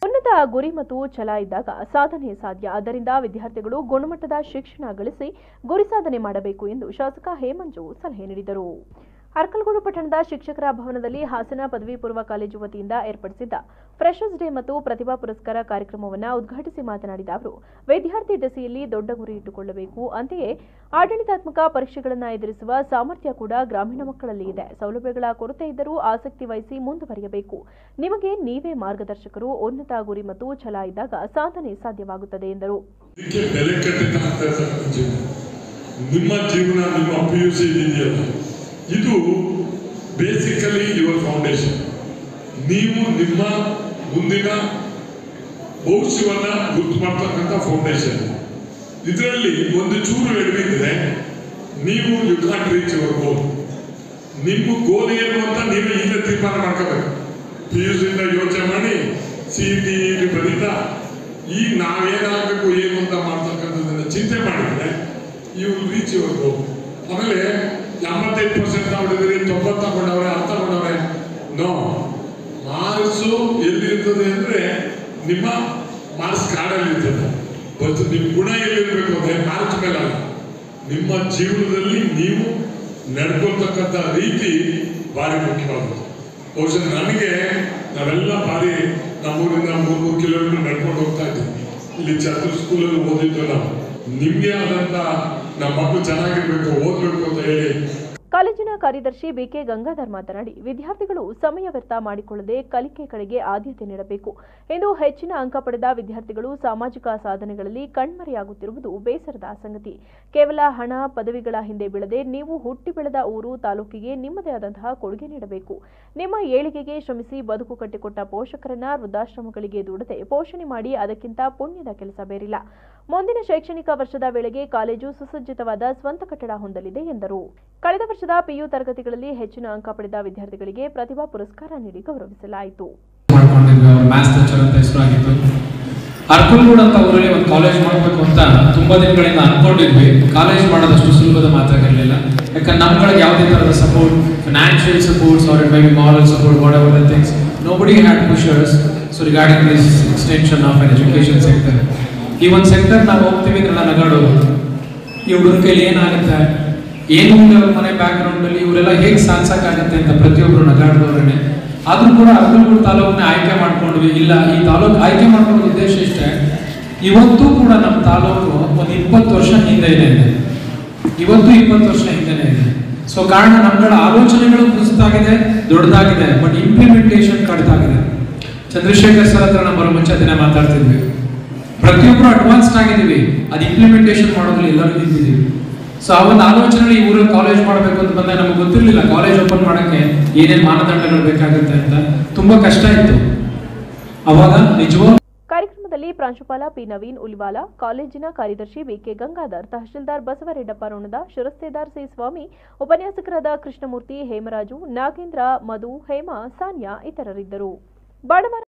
ಉನ್ನತ ಗುರಿ ಮತ್ತು ಛಲ ಇದ್ದಾಗ ಸಾಧನೆ ಸಾಧ್ಯ ಆದ್ದರಿಂದ ವಿದ್ಯಾರ್ಥಿಗಳು ಗುಣಮಟ್ಟದ ಶಿಕ್ಷಣ ಗಳಿಸಿ ಗುರಿ ಸಾಧನೆ ಮಾಡಬೇಕು ಎಂದು ಶಾಸಕ ಹೇಮಂಜು ಸಲಹೆ ನೀಡಿದರು ಅರ್ಕಲಗೂಡು ಪಟ್ಟಣದ ಶಿಕ್ಷಕರ ಭವನದಲ್ಲಿ ಹಾಸನ ಪದವಿ ಪೂರ್ವ ಕಾಲೇಜು ವತಿಯಿಂದ ಏರ್ಪಡಿಸಿದ್ದ ಫ್ರೆಶರ್ಸ್ ಡೇ ಮತ್ತು ಪ್ರತಿಭಾ ಪುರಸ್ಕಾರ ಕಾರ್ಯಕ್ರಮವನ್ನು ಉದ್ಘಾಟಿಸಿ ಮಾತನಾಡಿದ ಅವರು ವಿದ್ಯಾರ್ಥಿ ದೆಸೆಯಲ್ಲಿ ದೊಡ್ಡ ಗುರಿ ಇಟ್ಟುಕೊಳ್ಳಬೇಕು ಅಂತೆಯೇ ಆಡಳಿತಾತ್ಮಕ ಪರೀಕ್ಷೆಗಳನ್ನು ಎದುರಿಸುವ ಸಾಮರ್ಥ್ಯ ಕೂಡ ಗ್ರಾಮೀಣ ಮಕ್ಕಳಲ್ಲಿ ಇದೆ ಸೌಲಭ್ಯಗಳ ಕೊರತೆ ಇದ್ದರೂ ಆಸಕ್ತಿ ವಹಿಸಿ ಮುಂದುವರಿಯಬೇಕು ನಿಮಗೆ ನೀವೇ ಮಾರ್ಗದರ್ಶಕರು ಉನ್ನತ ಗುರಿ ಮತ್ತು ಛಲ ಇದ್ದಾಗ ಸಾಧನೆ ಸಾಧ್ಯವಾಗುತ್ತದೆ ಎಂದರು ಇದಕ್ಕೆ ಬೆಲೆ ಕಟ್ಟಿದ ಆಗ್ತಾ ಇರ್ತಕ್ಕಂಥ ಜೀವನ ನಿಮ್ಮ ಜೀವನ ನಿಮ್ಮ ಪಿ ಯು ಸಿ ಇದೆಯಲ್ಲ ಇದು ಬೇಸಿಕಲಿ ಯುವರ್ ಫೌಂಡೇಶನ್ ನೀವು ನಿಮ್ಮ ಮುಂದಿನ ಭವಿಷ್ಯವನ್ನ ಗುರ್ತು ಮಾಡ್ತಕ್ಕಂಥ ಫೌಂಡೇಶನ್ ಇದರಲ್ಲಿ ಒಂದು ಚೂರು ಎಡವಿದ್ರೆ ನೀವು you can't reach your goal ನಿಮ್ಮ ಗೋಲ್ ಏನು ಅಂತ ನೀವು ಈಗ ತೀರ್ಮಾನ ಮಾಡ್ಕೋಬೇಕು ಪಿ ಯು ಸಿಯಿಂದ ಯೋಚನೆ ಮಾಡಿ ಸಿ ಟಿ ಬರೀತಾ ಈಗ ನಾವೇನಾಗಬೇಕು ಏನು ಅಂತ ಮಾಡ್ತಕ್ಕಂಥದ್ದನ್ನ ಚಿಂತೆ ಮಾಡಿದ್ರೆ ಯು ರೀಚ್ ಯುವರ್ ಗೋಲ್ ಆಮೇಲೆ ಎಂಬತ್ತೈದು ಪರ್ಸೆಂಟ್ ತಗೊಂಡಿದ್ದೀರಿ ತೊಂಬತ್ತು ತಗೊಂಡವ್ರೆ ಅರ್ಥ ತಗೊಂಡವ್ರೆ ನೋ ಮಾರ್ಕ್ಸು ಎಲ್ಲಿರ್ತದೆ ಅಂದ್ರೆ ನಿಮ್ಮ ಮಾರ್ಕ್ಸ್ ಕಾರ್ಡಲ್ಲಿ ಇರ್ತದೆ ಬಟ್ ನಿಮ್ಮ ಗುಣ ಎಲ್ಲಿರ್ಬೇಕು ಅಂದ್ರೆ ಮಾರ್ಕ್ಸ್ ಮೇಲೆ ಅಲ್ಲ ನಿಮ್ಮ ಜೀವನದಲ್ಲಿ ನೀವು ನಡ್ಕೊಳ್ತಕ್ಕಂಥ ರೀತಿ ಭಾರಿ ಮುಖ್ಯವಾದದ್ದು ಬಹುಶಃ ನನಗೆ ನಾವೆಲ್ಲ ಭಾರಿ ನಮ್ಮೂರಿಂದ ಮೂರು ಮೂರು ಕಿಲೋಮೀಟರ್ ನಡ್ಕೊಂಡು ಹೋಗ್ತಾ ಇದ್ವಿ ಇಲ್ಲಿ ಚಂದ್ರ ಸ್ಕೂಲಲ್ಲಿ ಓದಿದ್ದು ನಾವು ನಿಮ್ಗೆ ಆದಂತ ನಮ್ಮ ಮಕ್ಕಳು ಚೆನ್ನಾಗಿರ್ಬೇಕು ಓದ್ಬೇಕು ಅಂತ ಹೇಳಿ ಕಾಲೇಜಿನ ಕಾರ್ಯದರ್ಶಿ ಬಿಕೆ ಗಂಗಾಧರ್ ಮಾತನಾಡಿ ವಿದ್ಯಾರ್ಥಿಗಳು ಸಮಯ ವ್ಯರ್ಥ ಮಾಡಿಕೊಳ್ಳದೆ ಕಲಿಕೆ ಕಡೆಗೆ ಆದ್ಯತೆ ನೀಡಬೇಕು ಎಂದು ಹೆಚ್ಚಿನ ಅಂಕ ಪಡೆದ ವಿದ್ಯಾರ್ಥಿಗಳು ಸಾಮಾಜಿಕ ಸಾಧನೆಗಳಲ್ಲಿ ಕಣ್ಮರೆಯಾಗುತ್ತಿರುವುದು ಬೇಸರದ ಸಂಗತಿ ಕೇವಲ ಹಣ ಪದವಿಗಳ ಹಿಂದೆ ಬೀಳದೆ ನೀವು ಹುಟ್ಟಿ ಬೆಳೆದ ಊರು ತಾಲೂಕಿಗೆ ನಿಮ್ಮದೇ ಆದಂತಹ ಕೊಡುಗೆ ನೀಡಬೇಕು ನಿಮ್ಮ ಏಳಿಗೆಗೆ ಶ್ರಮಿಸಿ ಬದುಕು ಕಟ್ಟಿಕೊಟ್ಟ ಪೋಷಕರನ್ನ ವೃದ್ಧಾಶ್ರಮಗಳಿಗೆ ದೂಡದೆ ಪೋಷಣೆ ಮಾಡಿ ಅದಕ್ಕಿಂತ ಪುಣ್ಯದ ಕೆಲಸ ಬೇರಿಲ್ಲ ಮುಂದಿನ ಶೈಕ್ಷಣಿಕ ವರ್ಷದ ವೇಳೆಗೆ ಕಾಲೇಜು ಸುಸಜ್ಜಿತವಾದ ಸ್ವಂತ ಕಟ್ಟಡ ಹೊಂದಲಿದೆ ಎಂದರು ಕಳೆದ ವರ್ಷದ ಪಿಯು ತರಗತಿಗಳಲ್ಲಿ ಹೆಚ್ಚಿನ ಅಂಕ ಪಡೆದ ವಿದ್ಯಾರ್ಥಿಗಳಿಗೆ ಪ್ರತಿಭಾ ಪುರಸ್ಕಾರ ನೀಡಿ ಗೌರವಿಸಲಾಯಿತು ಮಾಡ್ಕೊಂಡಿದ್ವಿ ಅವ್ರ ಮ್ಯಾಥ್ಸ್ ಟೀಚರ್ ಅಂತ ಹೆಸರಾಗಿತ್ತು ಅರ್ಕಲ್ಗೂಡ್ ಅಂತ ಊರಲ್ಲಿ ಒಂದು ಕಾಲೇಜ್ ಮಾಡಬೇಕು ಅಂತ ತುಂಬಾ ದಿನಗಳಿಂದ ಅನ್ಕೊಂಡಿದ್ವಿ ಕಾಲೇಜ್ ಮಾಡೋದಷ್ಟು ಸುಲಭದ ಮಾತಾಗಿರಲಿಲ್ಲ ಯಾಕಂದ್ರೆ ನಮ್ಗಳಿಗೆ ಯಾವುದೇ ಥರದ support financial supports or maybe moral support whatever the things nobody had pushers so regarding this extension of an education sector ಈ ಒಂದು ಸೆಕ್ಟರ್ ನಾವು ಹೋಗ್ತೀವಿ ಅಂದ್ರಲ್ಲ ನಗಾಡೋದು ಈ ಹುಡುಗರ ಕೈಲಿ ಏನಾಗುತ್ತೆ ಏನು ಇಲ್ಲ ಅವ್ರ ಮನೆ ಬ್ಯಾಕ್ಗ್ರೌಂಡ್ ಅಲ್ಲಿ ಇವರೆಲ್ಲ ಹೇಗೆ ಸಾಧಿಸಕ್ಕಾಗತ್ತೆ ಅಂತ ಪ್ರತಿಯೊಬ್ಬರು ನಗಾಡಿದವ್ರೆ ಆದ್ರೂ ಕೂಡ ಅರ್ಕಲ್ಗೂಡು ತಾಲೂಕನ್ನ ಆಯ್ಕೆ ಮಾಡ್ಕೊಂಡ್ವಿ ಇಲ್ಲ ಈ ತಾಲೂಕು ಆಯ್ಕೆ ಮಾಡ್ಕೊಳ್ಳೋ ಉದ್ದೇಶ ಇಷ್ಟೇ ಇವತ್ತು ಕೂಡ ನಮ್ಮ ತಾಲೂಕು ಒಂದು ಇಪ್ಪತ್ತು ವರ್ಷ ಹಿಂದೆನೇ ಇದೆ ಇವತ್ತು ಇಪ್ಪತ್ತು ವರ್ಷ ಹಿಂದೆನೇ ಇದೆ ಸೊ ಕಾರಣ ನಮ್ಗಳ ಆಲೋಚನೆಗಳು ಕುಸಿತಾಗಿದೆ ದೊಡ್ಡದಾಗಿದೆ ಬಟ್ ಇಂಪ್ಲಿಮೆಂಟೇಷನ್ ಕಡಿತಾಗಿದೆ ಚಂದ್ರಶೇಖರ್ ಸರ್ ಹತ್ರ ನಮ್ಮ ಮುಂಚೆ ದಿನ ಮಾತಾಡ್ತಿದ್ವಿ ಪ್ರತಿಯೊಬ್ಬರು ಅಡ್ವಾನ್ಸ್ಡ್ ಆಗಿದ್ದೀವಿ ಅದು ಇಂಪ್ಲಿಮೆಂಟೇಷನ್ ಮಾಡೋದ್ರಲ್ಲಿ ಎಲ್ಲರೂ ನಿಂತಿದ್ದೀವಿ ಸೊ ಆ ಒಂದು ಆಲೋಚನೆ ಈ ಊರಲ್ಲಿ ಕಾಲೇಜ್ ಮಾಡಬೇಕು ಅಂತ ಬಂದಾಗ ನಮಗೆ ಗೊತ್ತಿರಲಿಲ್ಲ ಕಾಲೇಜ್ ಓಪನ್ ಮಾಡೋಕ್ಕೆ ಏನೇನು ಮಾನದಂಡಗಳು ಬೇಕಾಗುತ್ತೆ ಅಂತ ತುಂಬಾ ಕಷ್ಟ ಇತ್ತು ಅವಾಗ ನಿಜವಾಗ್ ಕಾರ್ಯಕ್ರಮದಲ್ಲಿ ಪ್ರಾಂಶುಪಾಲ ಪಿ ನವೀನ್ ಉಲಿವಾಲ ಕಾಲೇಜಿನ ಕಾರ್ಯದರ್ಶಿ ಬಿಕೆ ಗಂಗಾಧರ್ ತಹಶೀಲ್ದಾರ್ ಬಸವರೆಡ್ಡಪ್ಪ ರೋಣದ ಶಿರಸ್ತೇದಾರ್ ಸಿ ಸ್ವಾಮಿ ಉಪನ್ಯಾಸಕರಾದ ಕೃಷ್ಣಮೂರ್ತಿ ಹೇಮರಾಜು ನಾಗೇಂದ್ರ ಮಧು ಹೇಮಾ ಸಾನ್ಯಾ ಇತರರಿದ್ದರು ಬಾಡಮರ